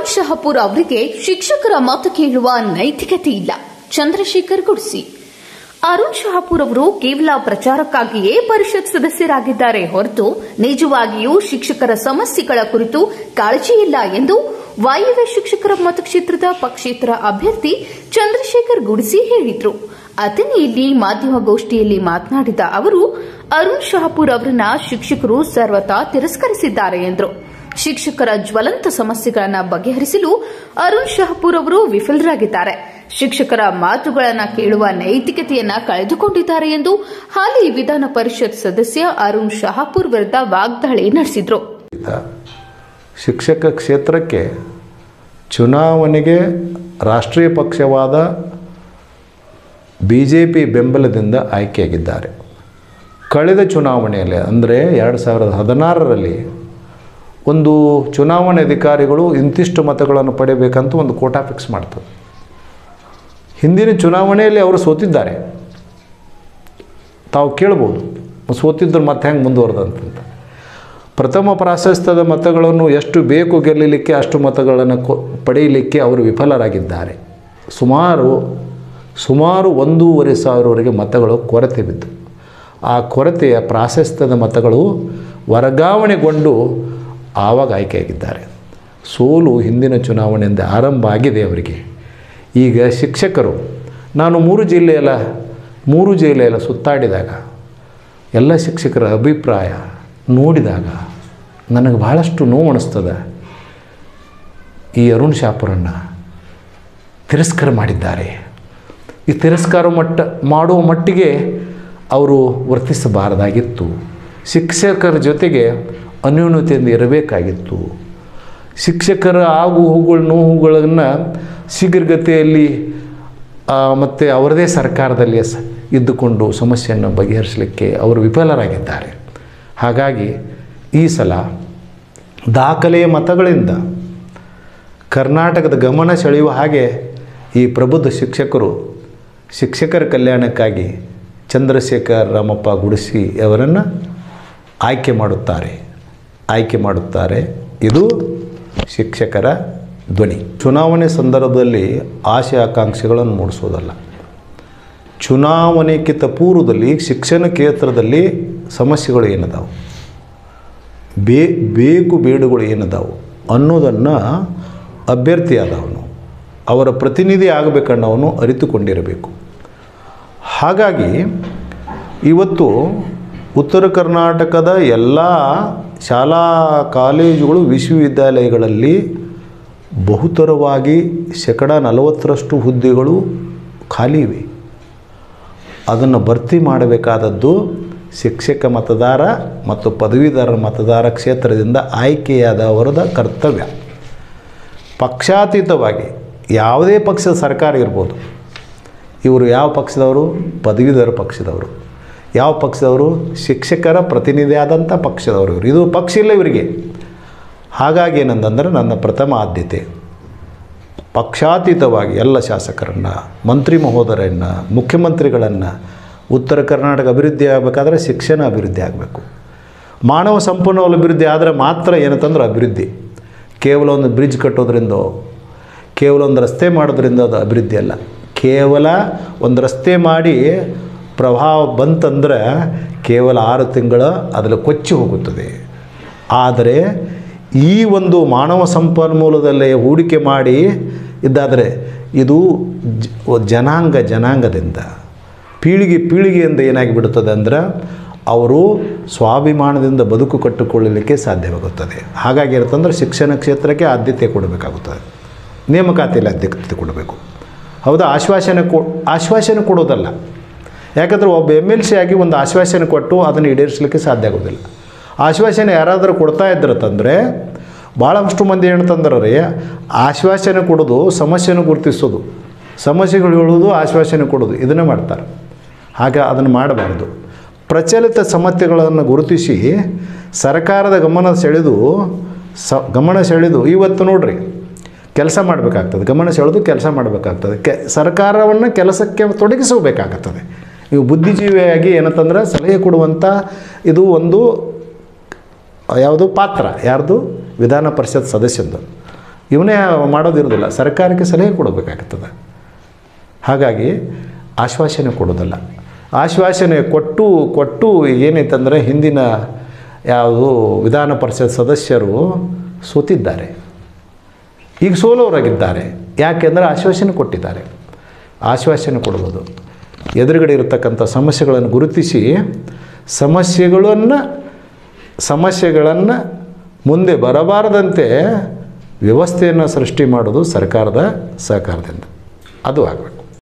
ಅರುಣ್ ಶಹಪುರ್ ಅವರಿಗೆ ಶಿಕ್ಷಕರ ಮಾತು ಕೇಳುವ ನೈತಿಕತೆ ಇಲ್ಲ ಚಂದ್ರಶೇಖರ್ ಗುಡ್ಸಿ ಅರುಣ್ ಶಹಪುರ್ ಅವರು ಕೇವಲ ಪ್ರಚಾರಕ್ಕಾಗಿಯೇ ಪರಿಷತ್ ಸದಸ್ಯರಾಗಿದ್ದಾರೆ ಹೊರತು ನಿಜವಾಗಿಯೂ ಶಿಕ್ಷಕರ ಸಮಸ್ಯೆಗಳ ಕುರಿತು ಕಾಳಜಿ ಇಲ್ಲ ಎಂದು ವಾಯುವ್ಯ ಶಿಕ್ಷಕರ ಮತಕ್ಷೇತ್ರದ ಪಕ್ಷೇತರ ಅಭ್ಯರ್ಥಿ ಚಂದ್ರಶೇಖರ್ ಗುಡಿಸಿ ಹೇಳಿದ್ರು ಅಥಣಿಯಲ್ಲಿ ಮಾಧ್ಯಮಗೋಷ್ಠಿಯಲ್ಲಿ ಮಾತನಾಡಿದ ಅವರು ಅರುಣ್ ಶಹಪುರ್ ಅವರನ್ನ ಶಿಕ್ಷಕರು ಸರ್ವತಾ ತಿರಸ್ಕರಿಸಿದ್ದಾರೆ ಎಂದರು ಶಿಕ್ಷಕರ ಜ್ವಲಂತ ಸಮಸ್ಯೆಗಳನ್ನು ಬಗೆಹರಿಸಲು ಅರುಣ್ ಶಹಪುರ್ ಅವರು ವಿಫಲರಾಗಿದ್ದಾರೆ ಶಿಕ್ಷಕರ ಮಾತುಗಳನ್ನು ಕೇಳುವ ನೈತಿಕತೆಯನ್ನ ಕಳೆದುಕೊಂಡಿದ್ದಾರೆ ಎಂದು ಹಾಲಿ ವಿಧಾನ ಪರಿಷತ್ ಸದಸ್ಯ ಅರುಣ್ ಶಹಪುರ್ ವಿರುದ್ಧ ವಾಗ್ದಾಳಿ ನಡೆಸಿದ್ರು ಶಿಕ್ಷಕ ಕ್ಷೇತ್ರಕ್ಕೆ ಚುನಾವಣೆಗೆ ರಾಷ್ಟ್ರೀಯ ಪಕ್ಷವಾದ ಬಿ ಜೆ ಪಿ ಬೆಂಬಲದಿಂದ ಆಯ್ಕೆಯಾಗಿದ್ದಾರೆ ಕಳೆದ ಚುನಾವಣೆಯಲ್ಲಿ ಅಂದರೆ ಎರಡು ಸಾವಿರದ ಹದಿನಾರರಲ್ಲಿ ಒಂದು ಚುನಾವಣೆ ಅಧಿಕಾರಿಗಳು ಇಂತಿಷ್ಟು ಮತಗಳನ್ನು ಪಡೆಯಬೇಕಂತ ಒಂದು ಕೋಟಾ ಫಿಕ್ಸ್ ಮಾಡ್ತದೆ ಹಿಂದಿನ ಚುನಾವಣೆಯಲ್ಲಿ ಅವರು ಸೋತಿದ್ದಾರೆ ತಾವು ಕೇಳ್ಬೋದು ಸೋತಿದ್ರು ಮತ್ತೆ ಹೆಂಗೆ ಮುಂದುವರೆದಂತ ಪ್ರಥಮ ಪ್ರಾಶಸ್ತ್ಯದ ಮತಗಳನ್ನು ಎಷ್ಟು ಬೇಕು ಗೆಲ್ಲಲಿಕ್ಕೆ ಅಷ್ಟು ಮತಗಳನ್ನು ಕೊ ಪಡೆಯಲಿಕ್ಕೆ ಅವರು ವಿಫಲರಾಗಿದ್ದಾರೆ ಸುಮಾರು ಸುಮಾರು ಒಂದೂವರೆ ಸಾವಿರವರೆಗೆ ಮತಗಳು ಕೊರತೆ ಬಿದ್ದು ಆ ಕೊರತೆಯ ಪ್ರಾಶಸ್ತ್ಯದ ಮತಗಳು ವರ್ಗಾವಣೆಗೊಂಡು ಆವಾಗ ಆಯ್ಕೆಯಾಗಿದ್ದಾರೆ ಸೋಲು ಹಿಂದಿನ ಚುನಾವಣೆಯಿಂದ ಆರಂಭ ಆಗಿದೆ ಅವರಿಗೆ ಈಗ ಶಿಕ್ಷಕರು ನಾನು ಮೂರು ಜಿಲ್ಲೆಯಲ್ಲ ಮೂರು ಜಿಲ್ಲೆಯಲ್ಲ ಸುತ್ತಾಡಿದಾಗ ಎಲ್ಲ ಶಿಕ್ಷಕರ ಅಭಿಪ್ರಾಯ ನೋಡಿದಾಗ ನನಗೆ ಭಾಳಷ್ಟು ನೋವು ಅನಿಸ್ತದೆ ಈ ಅರುಣ್ ಶಾಪುರನ್ನು ತಿರಸ್ಕಾರ ಮಾಡಿದ್ದಾರೆ ಈ ತಿರಸ್ಕಾರ ಮಟ್ಟ ಮಾಡುವ ಮಟ್ಟಿಗೆ ಅವರು ವರ್ತಿಸಬಾರದಾಗಿತ್ತು ಶಿಕ್ಷಕರ ಜೊತೆಗೆ ಅನ್ಯೋನ್ಯತೆಯಿಂದ ಇರಬೇಕಾಗಿತ್ತು ಶಿಕ್ಷಕರ ಆಗು ಹೋಗುಗಳ ನೋವುಗಳನ್ನು ಶೀಘ್ರಗತಿಯಲ್ಲಿ ಮತ್ತು ಅವರದೇ ಸರ್ಕಾರದಲ್ಲಿ ಸ ಇದ್ದುಕೊಂಡು ಸಮಸ್ಯೆಯನ್ನು ಬಗೆಹರಿಸಲಿಕ್ಕೆ ಅವರು ವಿಫಲರಾಗಿದ್ದಾರೆ ಹಾಗಾಗಿ ಈ ಸಲ ದಾಖಲೆಯ ಮತಗಳಿಂದ ಕರ್ನಾಟಕದ ಗಮನ ಸೆಳೆಯುವ ಹಾಗೆ ಈ ಪ್ರಬುದ್ಧ ಶಿಕ್ಷಕರು ಶಿಕ್ಷಕರ ಕಲ್ಯಾಣಕ್ಕಾಗಿ ಚಂದ್ರಶೇಖರ್ ರಾಮಪ್ಪ ಗುಡಿಸಿ ಅವರನ್ನು ಆಯ್ಕೆ ಮಾಡುತ್ತಾರೆ ಆಯ್ಕೆ ಮಾಡುತ್ತಾರೆ ಇದು ಶಿಕ್ಷಕರ ಧ್ವನಿ ಚುನಾವಣೆ ಸಂದರ್ಭದಲ್ಲಿ ಆಸೆ ಆಕಾಂಕ್ಷೆಗಳನ್ನು ಮೂಡಿಸೋದಲ್ಲ ಚುನಾವಣೆಕ್ಕಿಂತ ಪೂರ್ವದಲ್ಲಿ ಶಿಕ್ಷಣ ಕ್ಷೇತ್ರದಲ್ಲಿ ಸಮಸ್ಯೆಗಳು ಏನದಾವು ಬೇ ಬೇಕು ಬೇಡುಗಳು ಏನದಾವು ಅನ್ನೋದನ್ನು ಅಭ್ಯರ್ಥಿಯಾದವನು ಅವರ ಪ್ರತಿನಿಧಿ ಆಗಬೇಕನ್ನೋವನು ಅರಿತುಕೊಂಡಿರಬೇಕು ಹಾಗಾಗಿ ಇವತ್ತು ಉತ್ತರ ಕರ್ನಾಟಕದ ಎಲ್ಲ ಶಾಲಾ ಕಾಲೇಜುಗಳು ವಿಶ್ವವಿದ್ಯಾಲಯಗಳಲ್ಲಿ ಬಹುತರವಾಗಿ ಶೇಕಡ ನಲವತ್ತರಷ್ಟು ಹುದ್ದೆಗಳು ಖಾಲಿ ಇವೆ ಅದನ್ನು ಭರ್ತಿ ಮಾಡಬೇಕಾದದ್ದು ಶಿಕ್ಷಕ ಮತದಾರ ಮತ್ತು ಪದವೀಧರ ಮತದಾರ ಕ್ಷೇತ್ರದಿಂದ ಆಯ್ಕೆಯಾದವರದ ಕರ್ತವ್ಯ ಪಕ್ಷಾತೀತವಾಗಿ ಯಾವುದೇ ಪಕ್ಷದ ಸರ್ಕಾರ ಇರ್ಬೋದು ಇವರು ಯಾವ ಪಕ್ಷದವರು ಪದವೀಧರ ಪಕ್ಷದವರು ಯಾವ ಪಕ್ಷದವರು ಶಿಕ್ಷಕರ ಪ್ರತಿನಿಧಿಯಾದಂಥ ಪಕ್ಷದವರು ಇವರು ಇದು ಪಕ್ಷ ಇಲ್ಲ ಇವರಿಗೆ ಹಾಗಾಗಿ ಏನಂತಂದರೆ ನನ್ನ ಪ್ರಥಮ ಆದ್ಯತೆ ಪಕ್ಷಾತೀತವಾಗಿ ಎಲ್ಲ ಶಾಸಕರನ್ನು ಮಂತ್ರಿ ಮಹೋದರನ್ನು ಮುಖ್ಯಮಂತ್ರಿಗಳನ್ನು ಉತ್ತರ ಕರ್ನಾಟಕ ಅಭಿವೃದ್ಧಿ ಆಗಬೇಕಾದ್ರೆ ಶಿಕ್ಷಣ ಅಭಿವೃದ್ಧಿ ಆಗಬೇಕು ಮಾನವ ಸಂಪನ್ಮೂಲ ಅಭಿವೃದ್ಧಿ ಆದರೆ ಮಾತ್ರ ಏನಂತಂದ್ರೆ ಅಭಿವೃದ್ಧಿ ಕೇವಲ ಒಂದು ಬ್ರಿಡ್ಜ್ ಕಟ್ಟೋದ್ರಿಂದ ಕೇವಲ ಒಂದು ರಸ್ತೆ ಮಾಡೋದ್ರಿಂದ ಅದು ಅಭಿವೃದ್ಧಿ ಅಲ್ಲ ಕೇವಲ ಒಂದು ರಸ್ತೆ ಮಾಡಿ ಪ್ರವಾಹ ಬಂತಂದ್ರೆ ಕೇವಲ ಆರು ತಿಂಗಳ ಅದರಲ್ಲಿ ಕೊಚ್ಚಿ ಹೋಗುತ್ತದೆ ಆದರೆ ಈ ಒಂದು ಮಾನವ ಸಂಪನ್ಮೂಲದಲ್ಲೇ ಹೂಡಿಕೆ ಮಾಡಿ ಇದ್ದಾದರೆ ಇದು ಜ- ಜನಾಂಗ ಜನಾಂಗದಿಂದ ಪೀಳಿಗೆ ಪೀಳಿಗೆಯಿಂದ ಏನಾಗಿ ಬಿಡುತ್ತದೆ ಅಂದ್ರೆ ಅವರು ಸ್ವಾಭಿಮಾನದಿಂದ ಬದುಕು ಕಟ್ಟಿಕೊಳ್ಳಲಿಕ್ಕೆ ಸಾಧ್ಯವಾಗುತ್ತದೆ ಹಾಗಾಗಿ ಇರುತ್ತಂದ್ರೆ ಶಿಕ್ಷಣ ಕ್ಷೇತ್ರಕ್ಕೆ ಆದ್ಯತೆ ಕೊಡಬೇಕಾಗುತ್ತದೆ ನೇಮಕಾತಿಯಲ್ಲಿ ಆದ್ಯತೆ ಕೊಡಬೇಕು ಹೌದಾ ಆಶ್ವಾಸನೆ ಕೊ ಆಶ್ವಾಸನೆ ಕೊಡೋದಲ್ಲ ಯಾಕಂದರೆ ಒಬ್ಬ ಎಮ್ ಎಲ್ ಸಿ ಆಗಿ ಒಂದು ಆಶ್ವಾಸನೆ ಕೊಟ್ಟು ಅದನ್ನು ಈಡೇರಿಸಲಿಕ್ಕೆ ಸಾಧ್ಯ ಆಗೋದಿಲ್ಲ ಆಶ್ವಾಸನೆ ಯಾರಾದರೂ ಕೊಡ್ತಾ ಇದ್ರತಂದರೆ ಭಾಳಷ್ಟು ಮಂದಿ ಏನಂತಂದ್ರೆ ರೀ ಆಶ್ವಾಸನೆ ಕೊಡೋದು ಸಮಸ್ಯೆನ ಗುರುತಿಸೋದು ಸಮಸ್ಯೆಗಳು ಹೇಳೋದು ಆಶ್ವಾಸನೆ ಕೊಡೋದು ಇದನ್ನೇ ಮಾಡ್ತಾರೆ ಆಗ ಅದನ್ನು ಮಾಡಬಾರ್ದು ಪ್ರಚಲಿತ ಸಮಸ್ಯೆಗಳನ್ನು ಗುರುತಿಸಿ ಸರ್ಕಾರದ ಗಮನ ಸೆಳೆದು ಸ ಗಮನ ಸೆಳೆದು ಇವತ್ತು ನೋಡ್ರಿ ಕೆಲಸ ಮಾಡಬೇಕಾಗ್ತದೆ ಗಮನ ಸೆಳೆದು ಕೆಲಸ ಮಾಡಬೇಕಾಗ್ತದೆ ಕೆ ಸರ್ಕಾರವನ್ನು ಕೆಲಸಕ್ಕೆ ತೊಡಗಿಸಬೇಕಾಗುತ್ತದೆ ನೀವು ಬುದ್ಧಿಜೀವಿಯಾಗಿ ಏನಂತಂದ್ರೆ ಸಲಹೆ ಕೊಡುವಂಥ ಇದು ಒಂದು ಯಾವುದು ಪಾತ್ರ ಯಾರ್ದು ವಿಧಾನ ಪರಿಷತ್ ಸದಸ್ಯಂದು ಇವನೇ ಮಾಡೋದಿರೋದಿಲ್ಲ ಸರ್ಕಾರಕ್ಕೆ ಸಲಹೆ ಕೊಡಬೇಕಾಗ್ತದೆ ಹಾಗಾಗಿ ಆಶ್ವಾಸನೆ ಕೊಡೋದಲ್ಲ ಆಶ್ವಾಸನೆ ಕೊಟ್ಟು ಕೊಟ್ಟು ಏನೈತಂದರೆ ಹಿಂದಿನ ಯಾವುದು ವಿಧಾನ ಪರಿಷತ್ ಸದಸ್ಯರು ಸೋತಿದ್ದಾರೆ ಈಗ ಸೋಲೋರಾಗಿದ್ದಾರೆ ಯಾಕೆಂದರೆ ಆಶ್ವಾಸನೆ ಕೊಟ್ಟಿದ್ದಾರೆ ಆಶ್ವಾಸನೆ ಕೊಡ್ಬೋದು ಎದುರುಗಡೆ ಇರತಕ್ಕಂಥ ಸಮಸ್ಯೆಗಳನ್ನು ಗುರುತಿಸಿ ಸಮಸ್ಯೆಗಳನ್ನು ಸಮಸ್ಯೆಗಳನ್ನು ಮುಂದೆ ಬರಬಾರದಂತೆ ವ್ಯವಸ್ಥೆಯನ್ನು ಸೃಷ್ಟಿ ಮಾಡೋದು ಸರ್ಕಾರದ ಸಹಕಾರದಿಂದ ಅದು ಆಗಬೇಕು